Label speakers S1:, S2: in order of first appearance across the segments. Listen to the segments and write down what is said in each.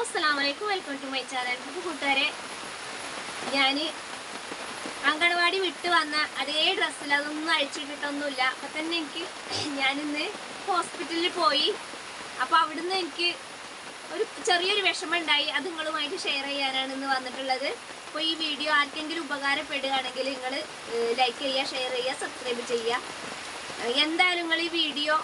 S1: അസ്സലാമു അലൈക്കും welcome to my channel അപ്പോൾ കൂട്ടുകാരെ ഞാൻ അങ്കണവാടി വിട്ട് വന്ന അതേ ഡ്രസ്സിൽ അതൊന്നും അഴിച്ചിട്ടിട്ടൊന്നുമില്ല അപ്പം തന്നെ എനിക്ക് ഞാനിന്ന് ഹോസ്പിറ്റലിൽ പോയി അപ്പോൾ അവിടുന്ന് എനിക്ക് ഒരു ചെറിയൊരു വിഷമം ഉണ്ടായി അത് നിങ്ങളുമായിട്ട് ഷെയർ ചെയ്യാനാണ് ഇന്ന് വന്നിട്ടുള്ളത് അപ്പോൾ ഈ വീഡിയോ ആർക്കെങ്കിലും ഉപകാരപ്പെടുകയാണെങ്കിൽ നിങ്ങൾ ലൈക്ക് ചെയ്യുക ഷെയർ ചെയ്യുക സബ്സ്ക്രൈബ് ചെയ്യുക ഏഹ് എന്തായാലും നിങ്ങൾ ഈ വീഡിയോ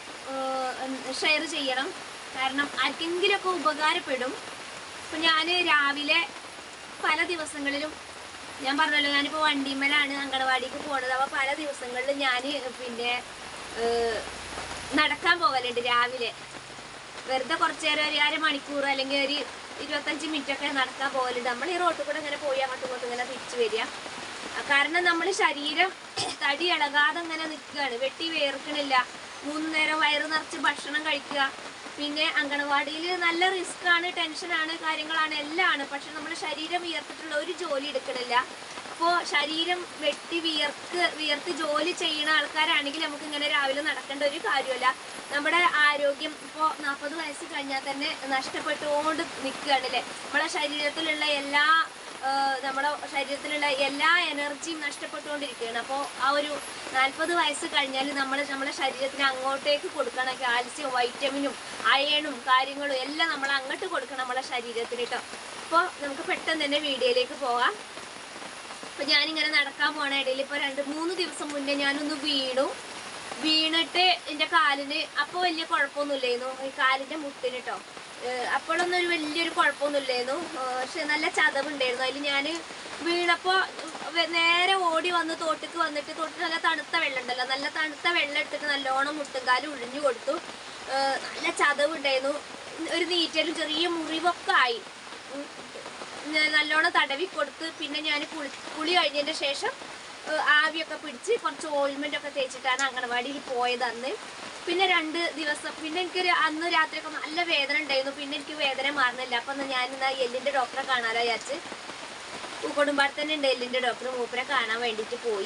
S1: ഷെയർ ചെയ്യണം കാരണം ആർക്കെങ്കിലുമൊക്കെ ഉപകാരപ്പെടും ഇപ്പം ഞാൻ രാവിലെ പല ദിവസങ്ങളിലും ഞാൻ പറഞ്ഞല്ലോ ഞാനിപ്പോൾ വണ്ടിമേലാണ് അങ്കണവാടിക്ക് പോണത് അപ്പോൾ പല ദിവസങ്ങളിലും ഞാൻ പിന്നെ ഏഹ് നടക്കാൻ പോകലുണ്ട് രാവിലെ വെറുതെ കുറച്ച് നേരം ഒരു അരമണിക്കൂർ അല്ലെങ്കിൽ ഒരു ഇരുപത്തഞ്ച് മിനിറ്റ് ഒക്കെ നടക്കാൻ പോകലുണ്ട് നമ്മൾ ഈ റോട്ടിൽ കൂടെ ഇങ്ങനെ പോയി അങ്ങോട്ടും ഇങ്ങോട്ടും ഇങ്ങനെ തിരിച്ചു വരിക ആ, കാരണം നമ്മൾ ശരീരം തടി ഇളകാതെ ഇങ്ങനെ നിൽക്കുകയാണ് വെട്ടി വേർക്കണില്ല മൂന്ന് നേരം വയറ് നിറച്ച് ഭക്ഷണം കഴിക്കുക പിന്നെ അങ്കണവാടിയിൽ നല്ല റിസ്ക് ആണ് ടെൻഷനാണ് കാര്യങ്ങളാണ് എല്ലാം ആണ് പക്ഷെ നമ്മൾ ശരീരം വിയർത്തിട്ടുള്ള ഒരു ജോലി എടുക്കണില്ല അപ്പോൾ ശരീരം വെട്ടി വിയർക്ക് വിയർത്ത് ജോലി ചെയ്യുന്ന ആൾക്കാരാണെങ്കിൽ നമുക്ക് ഇങ്ങനെ രാവിലെ നടക്കേണ്ട ഒരു കാര്യമല്ല നമ്മുടെ ആരോഗ്യം ഇപ്പോൾ നാൽപ്പത് വയസ്സ് കഴിഞ്ഞാൽ തന്നെ നഷ്ടപ്പെട്ടുകൊണ്ട് നിൽക്കുകയാണ് അല്ലേ നമ്മുടെ ശരീരത്തിലുള്ള എല്ലാ ആഹ് നമ്മുടെ ശരീരത്തിലുള്ള എല്ലാ എനർജിയും നഷ്ടപ്പെട്ടുകൊണ്ടിരിക്കുകയാണ് അപ്പോൾ ആ ഒരു നാൽപ്പത് വയസ്സ് കഴിഞ്ഞാൽ നമ്മൾ നമ്മുടെ ശരീരത്തിന് അങ്ങോട്ടേക്ക് കൊടുക്കണം കാൽസ്യം വൈറ്റമിനും അയണും കാര്യങ്ങളും എല്ലാം നമ്മൾ അങ്ങോട്ട് കൊടുക്കണം നമ്മുടെ ശരീരത്തിന് കേട്ടോ അപ്പോൾ നമുക്ക് പെട്ടെന്ന് തന്നെ വീഡിയോയിലേക്ക് പോകാം അപ്പൊ ഞാനിങ്ങനെ നടക്കാൻ പോണ ഇടയിൽ ഇപ്പൊ രണ്ട് മൂന്ന് ദിവസം മുന്നേ ഞാനൊന്ന് വീണു വീണിട്ട് എന്റെ കാലിന് അപ്പൊ വലിയ കുഴപ്പമൊന്നുമില്ലായിരുന്നു ഈ കാലിന്റെ മുട്ടിന് കേട്ടോ അപ്പോഴൊന്നും ഒരു വലിയൊരു കുഴപ്പമൊന്നുമില്ലായിരുന്നു ഏഹ് പക്ഷെ നല്ല ചതവുണ്ടായിരുന്നു അതിൽ ഞാൻ വീണപ്പോ വെ- നേരെ ഓടി വന്ന് തോട്ടിക്ക് വന്നിട്ട് തോട്ടിൽ നല്ല തണുത്ത വെള്ളം ഉണ്ടല്ലോ നല്ല തണുത്ത വെള്ളം എടുത്തിട്ട് നല്ലോണം മുട്ടുംകാലും ഒഴിഞ്ഞു കൊടുത്തു ഏഹ് നല്ല ചതവുണ്ടായിരുന്നു ഒരു നീറ്റലും ചെറിയ മുറിവൊക്കെ ആയി ഉം. ഞാൻ നല്ലോണം തടവി കൊടുത്ത് പിന്നെ ഞാൻ കുളി കുളി കഴിഞ്ഞതിന്റെ ശേഷം ഏഹ് ആവിയൊക്കെ പിടിച്ച് കുറച്ച് ഓയിൽമെന്റ് ഒക്കെ തേച്ചിട്ടാണ് അംഗനവാടിയിൽ പോയത് അന്ന് പിന്നെ രണ്ട് ദിവസം പിന്നെ എനിക്കൊരു അന്ന് രാത്രിയൊക്കെ നല്ല വേദന ഉണ്ടായിരുന്നു പിന്നെ എനിക്ക് വേദന മാറുന്നില്ല അപ്പം എന്നാ ഞാൻ എന്നാ എല്ലിന്റെ ഡോക്ടറെ കാണാനോ വിചാരിച്ച് കുടുംബത്തിൽ തന്നെ ഉണ്ട് എല്ലിന്റെ ഡോക്ടർ മൂപ്പരെ കാണാൻ വേണ്ടിയിട്ട് പോയി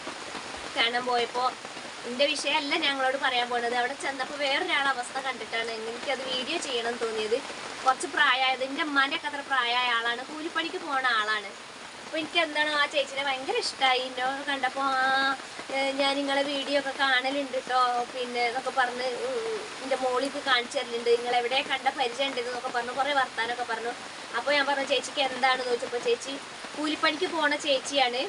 S1: കാണാൻ പോയപ്പോൾ എൻ്റെ വിഷയമല്ല ഞങ്ങളോട് പറയാൻ പോണത് അവിടെ ചെന്നപ്പോൾ വേറൊരാളെ അവസ്ഥ കണ്ടിട്ടാണ് എനിക്കത് വീഡിയോ ചെയ്യണം എന്ന് തോന്നിയത് കുറച്ച് പ്രായമായത് എൻ്റെ അമ്മാൻ്റെ ഒക്കെ അത്ര പ്രായമായ ആളാണ് കൂലിപ്പണിക്ക് പോണ ആളാണ് അപ്പോൾ എനിക്ക് എന്താണ് ആ ചേച്ചിനെ ഭയങ്കര ഇഷ്ടമായി എന്നോ കണ്ടപ്പോൾ ആ ഏഹ് ഞാൻ നിങ്ങളെ വീഡിയോ ഒക്കെ കാണലുണ്ട് കേട്ടോ പിന്നെ എന്നൊക്കെ പറഞ്ഞ് എൻ്റെ മോളിക്ക് കാണിച്ചു തരലുണ്ട് നിങ്ങൾ എവിടെ കണ്ട പരിചയം ഉണ്ട് എന്നൊക്കെ പറഞ്ഞു കുറേ വർത്താനമൊക്കെ പറഞ്ഞു അപ്പോൾ ഞാൻ പറഞ്ഞു ചേച്ചിക്ക് എന്താണെന്ന് ചോദിച്ചപ്പോൾ ചേച്ചി കൂലിപ്പണിക്ക് പോണ ചേച്ചിയാണ്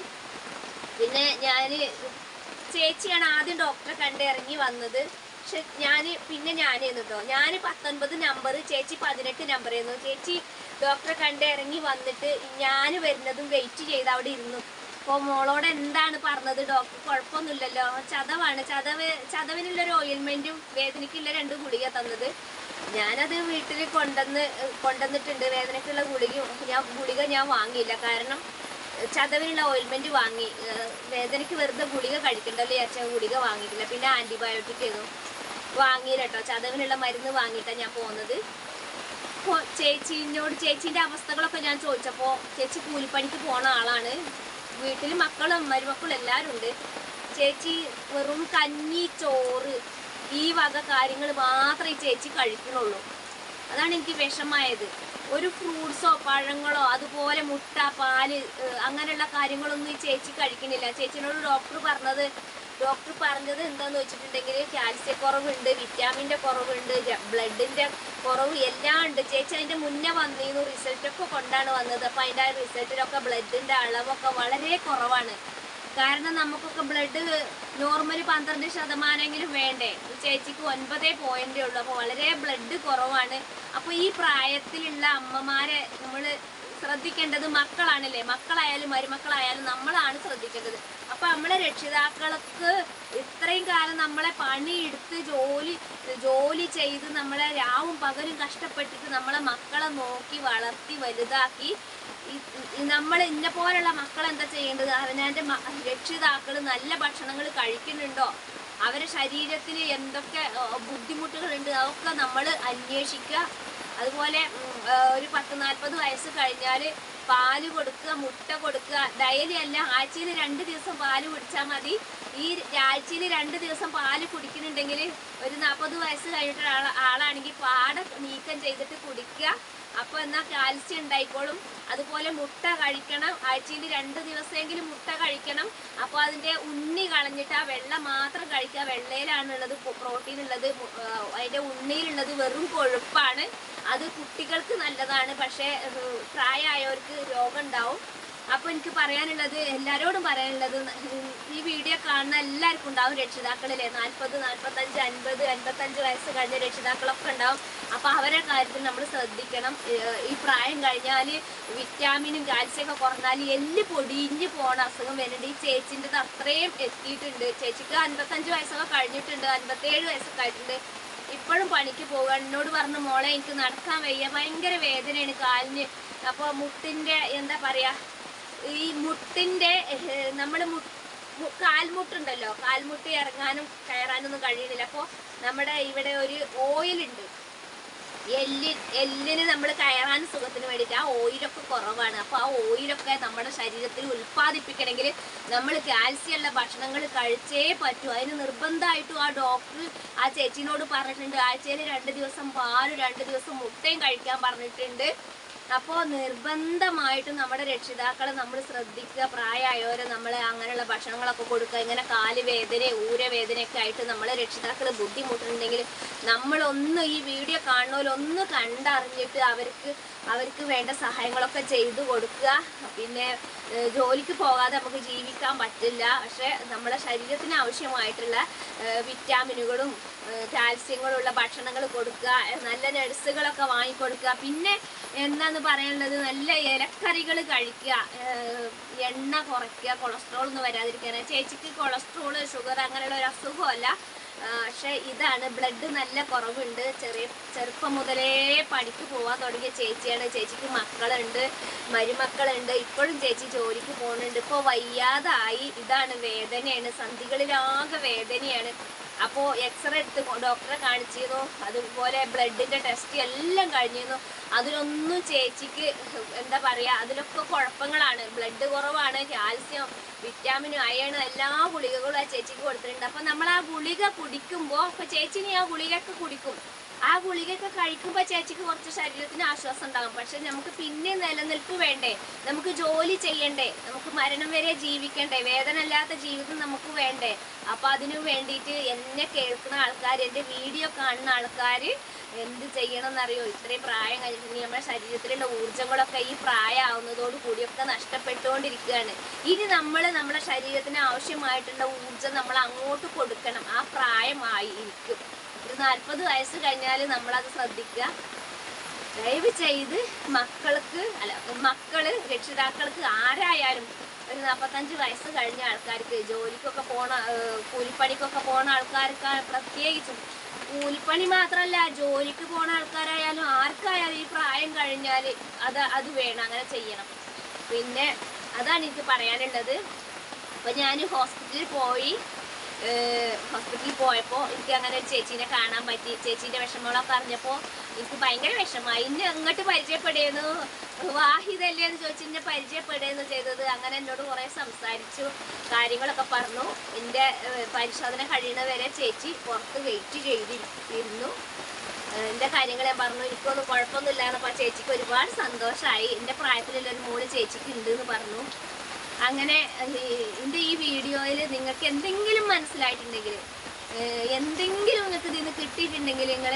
S1: പിന്നെ ഞാൻ ചേച്ചിയാണ് ആദ്യം ഡോക്ടറെ കണ്ട് ഇറങ്ങി വന്നത് പക്ഷെ ഞാൻ പിന്നെ ഞാനായിരുന്നു കേട്ടോ ഞാൻ പത്തൊൻപത് നമ്പർ ചേച്ചി പതിനെട്ട് നമ്പർ ആയിരുന്നു ചേച്ചി ഡോക്ടറെ കണ്ട് ഇറങ്ങി വന്നിട്ട് ഞാൻ വരുന്നതും വെയിറ്റ് ചെയ്ത് അവിടെ ഇരുന്നു അപ്പോൾ മോളോട് എന്താണ് പറഞ്ഞത് ഡോക്ടർ കുഴപ്പമൊന്നുമില്ലല്ലോ ചതവാണ് ചതവ് ചതവിനുള്ളൊരു ഓയിൽമെൻറ്റും വേദനയ്ക്കുള്ള രണ്ട് ഗുളിക തന്നത് ഞാനത് വീട്ടിൽ കൊണ്ടുവന്ന് കൊണ്ടുവന്നിട്ടുണ്ട് വേദനയ്ക്കുള്ള ഗുളിക ഞാൻ ഗുളിക ഞാൻ വാങ്ങിയില്ല കാരണം ചതവിനുള്ള ഓയിൽമെന്റ് വാങ്ങി ഏഹ് വേദനയ്ക്ക് വെറുതെ ഗുളിക കഴിക്കണ്ടല്ലോ വിചാരിച്ച ഗുളിക വാങ്ങിയിട്ടില്ല പിന്നെ ആന്റിബയോട്ടിക് ഏതും വാങ്ങിയില്ല കേട്ടോ ചതവിനുള്ള മരുന്ന് വാങ്ങിയിട്ടാണ് ഞാൻ പോകുന്നത് അപ്പോൾ ചേച്ചീനോട് ചേച്ചീൻ്റെ അവസ്ഥകളൊക്കെ ഞാൻ ചോദിച്ചപ്പോൾ ചേച്ചി കൂലിപ്പണിക്ക് പോണ ആളാണ് വീട്ടിൽ മക്കളും മരുമക്കളും എല്ലാവരും ഉണ്ട് ചേച്ചി വെറും കഞ്ഞി ചോറ് ഈ വക കാര്യങ്ങൾ മാത്രമേ ഈ ചേച്ചി കഴിക്കണുള്ളൂ അതാണ് എനിക്ക് വിഷമായത് ഒരു ഫ്രൂട്ട്സോ പഴങ്ങളോ അതുപോലെ മുട്ട പാല് ഏഹ് അങ്ങനെയുള്ള കാര്യങ്ങളൊന്നും ഈ ചേച്ചി കഴിക്കണില്ല ചേച്ചിനോട് ഡോക്ടർ പറഞ്ഞത് ഡോക്ടർ പറഞ്ഞത് എന്താന്ന് വെച്ചിട്ടുണ്ടെങ്കിൽ കാൽസ്യ കുറവുണ്ട് വിറ്റാമിൻ്റെ കുറവുണ്ട് ബ്ലഡിൻ്റെ കുറവ് എല്ലാം ഉണ്ട് ചേച്ചി അതിൻ്റെ മുന്നേ വന്നിരുന്നു റിസൾട്ടൊക്കെ കൊണ്ടാണ് വന്നത് അപ്പോൾ അതിൻ്റെ റിസൾട്ടിലൊക്കെ ബ്ലഡിൻ്റെ അളവൊക്കെ വളരെ കുറവാണ് കാരണം നമുക്കൊക്കെ ബ്ലഡ് നോർമൽ പന്ത്രണ്ട് ശതമാനമെങ്കിലും വേണ്ടേ ഈ ചേച്ചിക്ക് ഒൻപതേ പോയിന്റേ ഉള്ളൂ അപ്പോൾ വളരെ ബ്ലഡ് കുറവാണ് അപ്പോൾ ഈ പ്രായത്തിലുള്ള അമ്മമാരെ നമ്മൾ ശ്രദ്ധിക്കേണ്ടത് മക്കളാണല്ലേ മക്കളായാലും മരുമക്കളായാലും നമ്മളാണ് ശ്രദ്ധിക്കേണ്ടത് അപ്പോൾ നമ്മളെ രക്ഷിതാക്കൾക്ക് ഇത്രയും കാലം നമ്മളെ പണിയെടുത്ത് ജോലി ജോലി ചെയ്ത് നമ്മളെ രാവും പകലും കഷ്ടപ്പെട്ടിട്ട് നമ്മളെ മക്കളെ നോക്കി വളർത്തി വലുതാക്കി നമ്മൾ ഇന്ന പോലുള്ള മക്കൾ എന്താ ചെയ്യേണ്ടത് അവനവൻ്റെ രക്ഷിതാക്കൾ നല്ല ഭക്ഷണങ്ങൾ കഴിക്കുന്നുണ്ടോ അവരെ ശരീരത്തിന് എന്തൊക്കെ ഏഹ്, ബുദ്ധിമുട്ടുകളുണ്ട് അതൊക്കെ നമ്മൾ അന്വേഷിക്കുക അതുപോലെ ഉം, ഏഹ്, ഒരു പത്ത് നാൽപ്പത് വയസ്സ് കഴിഞ്ഞാൽ പാല് കൊടുക്കുക മുട്ട കൊടുക്കുക ഡയലി അല്ല ആഴ്ചയിൽ രണ്ട് ദിവസം പാല് കുടിച്ചാൽ മതി ഈ ആഴ്ചയിൽ രണ്ട് ദിവസം പാല് കുടിക്കുന്നുണ്ടെങ്കിൽ ഒരു നാൽപ്പത് വയസ്സ് കഴിഞ്ഞിട്ട് ആള ആളാണെങ്കിൽ പാട നീക്കം ചെയ്തിട്ട് കുടിക്കുക അപ്പൊ എന്നാ കാൽസ്യം ഉണ്ടായിക്കോളും അതുപോലെ മുട്ട കഴിക്കണം ആഴ്ചയിൽ രണ്ട് ദിവസമെങ്കിലും മുട്ട കഴിക്കണം അപ്പോൾ അതിന്റെ ഉണ്ണി കളഞ്ഞിട്ട് ആ വെള്ള മാത്രം കഴിക്കുക വെള്ളയിലാണുള്ളത് പ്രോട്ടീൻ ഉള്ളത് മു- ആ, അതിന്റെ ഉണ്ണിയിലുള്ളത് വെറും കൊഴുപ്പാണ് അത് കുട്ടികൾക്ക് നല്ലതാണ് പക്ഷേ ഏഹ്, പ്രായമായവർക്ക് രോഗം ഉണ്ടാവും അപ്പൊ എനിക്ക് പറയാനുള്ളത് എല്ലാരോടും പറയാനുള്ളത് ഉം, ഈ വീഡിയോ കാണുന്ന എല്ലാവർക്കും ഉണ്ടാവും രക്ഷിതാക്കളിലെ നാൽപ്പത് നാൽപ്പത്തഞ്ച് അൻപത് അൻപത്തഞ്ച് വയസ്സ് കഴിഞ്ഞ രക്ഷിതാക്കളൊക്കെ ഉണ്ടാവും അപ്പൊ അവരെ കാര്യത്തിൽ നമ്മൾ ശ്രദ്ധിക്കണം ഏഹ്, ഈ പ്രായം കഴിഞ്ഞാൽ വിറ്റാമിനും കാൽസ്യം ഒക്കെ കുറഞ്ഞാൽ എല്ല് പൊടിഞ്ഞ് പോണ അസുഖം വരുന്നുണ്ട് ഈ ചേച്ചിൻ്റെ അത്രയും എത്തിയിട്ടുണ്ട് ചേച്ചിക്ക് അൻപത്തഞ്ച് വയസ്സൊക്കെ കഴിഞ്ഞിട്ടുണ്ട് അൻപത്തേഴ് വയസ്സൊക്കെ ആയിട്ടുണ്ട് ഇപ്പോഴും പണിക്ക് പോവുക എന്നോട് പറഞ്ഞു മോളെ എനിക്ക് നടക്കാൻ വയ്യ ഭയങ്കര വേദനയാണ് കാലിന് അപ്പോൾ മുട്ടിൻ്റെ എന്താ പറയാ ഈ മുട്ടിൻ്റെ നമ്മൾ കാൽമുട്ടുണ്ടല്ലോ കാൽമുട്ട് ഇറങ്ങാനും കയറാനൊന്നും കഴിയുന്നില്ല അപ്പോൾ നമ്മുടെ ഇവിടെ ഒരു ഓയിലുണ്ട് എല്ലി എല്ലിന് നമ്മൾ കയറാൻ സുഖത്തിന് വേണ്ടിയിട്ട് ആ ഓയിലൊക്കെ കുറവാണ് അപ്പോൾ ആ ഓയിലൊക്കെ നമ്മുടെ ശരീരത്തിൽ ഉൽപ്പാദിപ്പിക്കണമെങ്കിൽ നമ്മൾ കാൽസ്യം ഉള്ള ഭക്ഷണങ്ങൾ കഴിച്ചേ പറ്റൂ അതിന് നിർബന്ധമായിട്ടും ആ ഡോക്ടർ ആ ചേച്ചിനോട് പറഞ്ഞിട്ടുണ്ട് ആഴ്ചയിൽ രണ്ട് ദിവസം പാലും രണ്ട് ദിവസം മുട്ടയും കഴിക്കാൻ പറഞ്ഞിട്ടുണ്ട് അപ്പോൾ നിർബന്ധമായിട്ടും നമ്മുടെ രക്ഷിതാക്കളെ നമ്മൾ ശ്രദ്ധിക്കുക പ്രായമായവരെ നമ്മൾ അങ്ങനെയുള്ള ഭക്ഷണങ്ങളൊക്കെ കൊടുക്കുക ഇങ്ങനെ കാല് വേദന ഊരവേദനയൊക്കെ ആയിട്ട് നമ്മളെ രക്ഷിതാക്കൾ ബുദ്ധിമുട്ടുന്നുണ്ടെങ്കിൽ നമ്മളൊന്ന് ഈ വീഡിയോ കാണുന്നവരൊന്ന് കണ്ടറിഞ്ഞിട്ട് അവർക്ക് അവർക്ക് വേണ്ട സഹായങ്ങളൊക്കെ ചെയ്തു കൊടുക്കുക പിന്നെ ഏഹ്, ജോലിക്ക് പോകാതെ നമുക്ക് ജീവിക്കാൻ പറ്റില്ല പക്ഷെ നമ്മളെ ശരീരത്തിന് ആവശ്യമായിട്ടുള്ള ഏഹ്, വിറ്റാമിനുകളും ഏഹ്, കാൽസ്യങ്ങളുള്ള ഭക്ഷണങ്ങൾ കൊടുക്കുക ഏഹ്, നല്ല നഴ്സുകളൊക്കെ വാങ്ങിക്കൊടുക്കുക പിന്നെ എന്താന്ന് പറയാനുള്ളത് നല്ല ഇലക്കറികൾ കഴിക്കുക ഏഹ്, എണ്ണ കുറയ്ക്കുക കൊളസ്ട്രോൾ ഒന്നും വരാതിരിക്കാൻ ചേച്ചിക്ക് കൊളസ്ട്രോൾ ഷുഗർ അങ്ങനെയുള്ള ഒരു അസുഖമല്ല ആ, പക്ഷെ ഇതാണ് ബ്ലഡ് നല്ല കുറവുണ്ട് ചെറിയ ചെറുപ്പം മുതലേ പണിക്ക് പോകാൻ തുടങ്ങിയ ചേച്ചിയാണ് ചേച്ചിക്ക് മക്കളുണ്ട് മരുമക്കളുണ്ട് ഇപ്പോഴും ചേച്ചി ജോലിക്ക് പോകുന്നുണ്ട് ഇപ്പോൾ വയ്യാതായി ഇതാണ് വേദനയാണ് സന്ധികളിലാകെ വേദനയാണ് അപ്പോൾ എക്സ്റേ എടുത്ത് കൊ- ഡോക്ടറെ കാണിച്ചിരുന്നു അതുപോലെ ബ്ലഡിൻ്റെ ടെസ്റ്റ് എല്ലാം കഴിഞ്ഞിരുന്നു അതിലൊന്നും ചേച്ചിക്ക് എന്താ പറയുക അതിലൊക്കെ കുഴപ്പങ്ങളാണ് ബ്ലഡ് കുറവാണ് കാൽസ്യം വിറ്റാമിനും അയണും എല്ലാ ഗുളികകളും ആ ചേച്ചിക്ക് കൊടുത്തിട്ടുണ്ട് അപ്പം നമ്മൾ ആ ഗുളിക കുടിക്കുമ്പോൾ ഇപ്പം ചേച്ചിനി ആ ഗുളികയൊക്കെ കുടിക്കും ആ ഗുളികയൊക്കെ കഴിക്കുമ്പോൾ ചേച്ചിക്ക് കുറച്ച് ശരീരത്തിന് ആശ്വാസം ഉണ്ടാകും പക്ഷെ നമുക്ക് പിന്നെ നിലനിൽപ്പ് വേണ്ടേ നമുക്ക് ജോലി ചെയ്യണ്ടേ നമുക്ക് മരണം വരെ ജീവിക്കണ്ടേ വേദന ഇല്ലാത്ത ജീവിതം നമുക്ക് വേണ്ടേ അപ്പം അതിനു വേണ്ടിയിട്ട് എന്നെ കേൾക്കുന്ന ആൾക്കാർ എൻ്റെ വീഡിയോ കാണുന്ന ആൾക്കാർ എന്ത് ചെയ്യണം എന്നറിയോ ഇത്രയും പ്രായം കഴിഞ്ഞിട്ട് നമ്മുടെ ശരീരത്തിലുള്ള ഊർജ്ജങ്ങളൊക്കെ ഈ പ്രായമാവുന്നതോട് കൂടിയൊക്കെ നഷ്ടപ്പെട്ടുകൊണ്ടിരിക്കുകയാണ് ഇനി നമ്മൾ നമ്മുടെ ശരീരത്തിന് ആവശ്യമായിട്ടുള്ള ഊർജ്ജം നമ്മൾ അങ്ങോട്ട് കൊടുക്കണം ആ പ്രായമായി ഇരിക്കും ഒരു നാൽപ്പത് വയസ്സ് കഴിഞ്ഞാൽ നമ്മളത് ശ്രദ്ധിക്കുക ദയവ് ചെയ്ത് മക്കൾക്ക് അല്ല മക്കള് രക്ഷിതാക്കൾക്ക് ആരായാലും ഒരു നാൽപ്പത്തഞ്ച് വയസ്സ് കഴിഞ്ഞ ആൾക്കാർക്ക് ജോലിക്കൊക്കെ പോണ ഏഹ് കൂലിപ്പണിക്കൊക്കെ പോണ ആൾക്കാർക്ക് പ്രത്യേകിച്ചും കൂലിപ്പണി മാത്രമല്ല ജോലിക്ക് പോണ ആൾക്കാരായാലും ആർക്കായാലും ഈ പ്രായം കഴിഞ്ഞാൽ അത് അത് വേണം അങ്ങനെ ചെയ്യണം പിന്നെ അതാണ് എനിക്ക് പറയാനുള്ളത് അപ്പോൾ ഞാൻ ഹോസ്പിറ്റലിൽ പോയി ഏഹ് ഹോസ്പിറ്റലിൽ പോയപ്പോൾ എനിക്ക് അങ്ങനെ ഒരു ചേച്ചീനെ കാണാൻ പറ്റി ചേച്ചീൻ്റെ വിഷമങ്ങളൊക്കെ അറിഞ്ഞപ്പോൾ എനിക്ക് ഭയങ്കര വിഷമമായി ഇന്നെ അങ്ങോട്ട് പരിചയപ്പെടുന്നു വാഹിതല്ലേ എന്ന് ചോദിച്ച് എന്നെ പരിചയപ്പെടുകയെന്ന് ചെയ്തത് അങ്ങനെ എന്നോട് കുറേ സംസാരിച്ചു കാര്യങ്ങളൊക്കെ പറഞ്ഞു എൻ്റെ ഏഹ് പരിശോധന കഴിയുന്ന വരെ ചേച്ചി പുറത്ത് വെയിറ്റ് ചെയ്തിരുന്നു ഏഹ് എൻ്റെ കാര്യങ്ങൾ ഞാൻ പറഞ്ഞു എനിക്കൊന്നും കുഴപ്പമൊന്നുമില്ല എന്നപ്പോൾ ആ ചേച്ചിക്ക് ഒരുപാട് സന്തോഷമായി എൻ്റെ പ്രായത്തിലുള്ള ഒരു മോള് ചേച്ചിക്ക് ഉണ്ട് എന്ന് പറഞ്ഞു അങ്ങനെ ഈ- എൻ്റെ ഈ വീഡിയോയിൽ നിങ്ങൾക്ക് എന്തെങ്കിലും മനസ്സിലായിട്ടുണ്ടെങ്കിൽ ഏഹ് എന്തെങ്കിലും നിങ്ങൾക്ക് ഇതിൽ നിന്ന് കിട്ടിയിട്ടുണ്ടെങ്കിൽ നിങ്ങൾ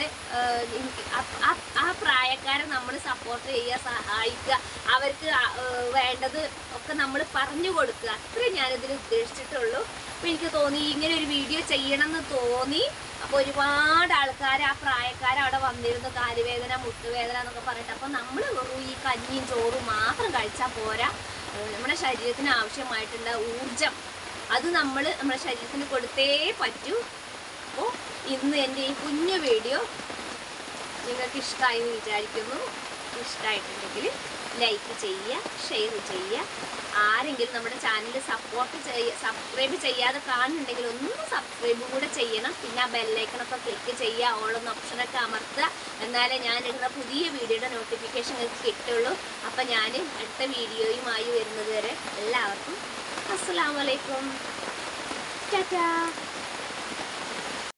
S1: ആ പ്രായക്കാരെ നമ്മൾ സപ്പോർട്ട് ചെയ്യുക സഹായിക്കുക അവർക്ക് ആ- ഏഹ് വേണ്ടത് ഒക്കെ നമ്മൾ പറഞ്ഞു കൊടുക്കുക അത്രേ ഞാനിതിൽ ഉദ്ദേശിച്ചിട്ടുള്ളൂ അപ്പോൾ എനിക്ക് തോന്നി ഇങ്ങനെ ഒരു വീഡിയോ ചെയ്യണം എന്ന് തോന്നി അപ്പോൾ ഒരുപാട് ആൾക്കാർ ആ പ്രായക്കാർ അവിടെ വന്നിരുന്നു കാലുവേദന മുട്ടുവേദന എന്നൊക്കെ പറഞ്ഞിട്ട് അപ്പോൾ നമ്മൾ വെറും ഈ കഞ്ഞിയും ചോറും മാത്രം കഴിച്ചാൽ പോരാ ഏഹ് നമ്മുടെ ശരീരത്തിന് ആവശ്യമായിട്ടുള്ള ഊർജം അത് നമ്മൾ നമ്മുടെ ശരീരത്തിന് കൊടുത്തേ പറ്റൂ അപ്പോൾ ഇന്ന് എൻ്റെ ഈ കുഞ്ഞു വീഡിയോ നിങ്ങൾക്ക് ഇഷ്ടമായി എന്ന് വിചാരിക്കുന്നു ഇഷ്ടമായിട്ടുണ്ടെങ്കിൽ ലൈക്ക് ചെയ്യുക ഷെയർ ചെയ്യുക ആരെങ്കിലും നമ്മുടെ ചാനൽ സപ്പോർട്ട് ചെയ്യ സബ്സ്ക്രൈബ് ചെയ്യാതെ കാണുന്നുണ്ടെങ്കിൽ ഒന്ന് സബ്സ്ക്രൈബും കൂടെ ചെയ്യണം പിന്നെ ആ ബെല്ലൈക്കണൊക്കെ ക്ലിക്ക് ചെയ്യുക ഓളൊന്ന് ഓപ്ഷനൊക്കെ അമർത്തുക എന്നാലേ ഞാൻ ഇടുന്ന പുതിയ വീഡിയോയുടെ നോട്ടിഫിക്കേഷൻ നിങ്ങൾക്ക് കിട്ടുള്ളൂ അപ്പം ഞാൻ അടുത്ത വീഡിയോയുമായി വരുന്നത് വരെ എല്ലാവർക്കും അസ്സലാമലൈക്കും ടാറ്റാ